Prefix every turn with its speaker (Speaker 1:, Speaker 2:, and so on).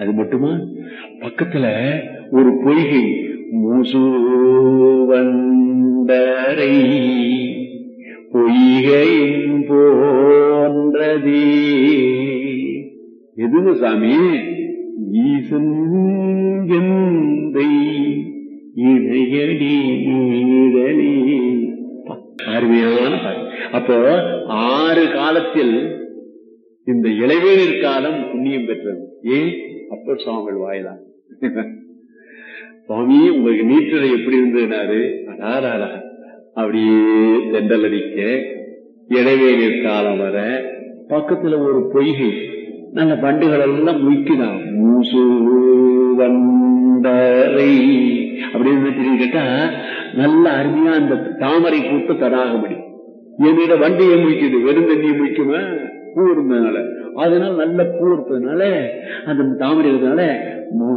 Speaker 1: அது மட்டுமா பக்கத்துல ஒரு பொய்கை மூசுவண்டரை பொய்கையின் போன்றதே எதுங்க சாமி ஈசன் எந்தை இணையடி நீழலி அருமையான பாட்டு. அப்போ ஆறு காலத்தில் இந்த இளைவேனிற் காலம் புண்ணியம் பெற்றது ஏன் அப்பர் சுவாமிகள் வாயிலாம் சுவாமி உங்களுக்கு நீற்றலை எப்படி இருந்ததுனாரு அடாராடா அப்படியே தெண்டல் அடிக்க இடைவேளிர் காலம் வர பக்கத்துல ஒரு பொய்கை நல்ல பண்டுகள் எல்லாம் முய்க்குதான் மூசு வண்டரை அப்படின்னு தெரியும் கேட்டா நல்ல அருமையா அந்த தாமரை பூத்த தடாகமடி என்னிட வண்டியை முய்க்குது வெறும் தண்ணியை முய்க்குமா பூ இருந்ததுனால அதனால நல்ல பூ இருப்பதுனால அந்த தாமரை இருந்ததுனால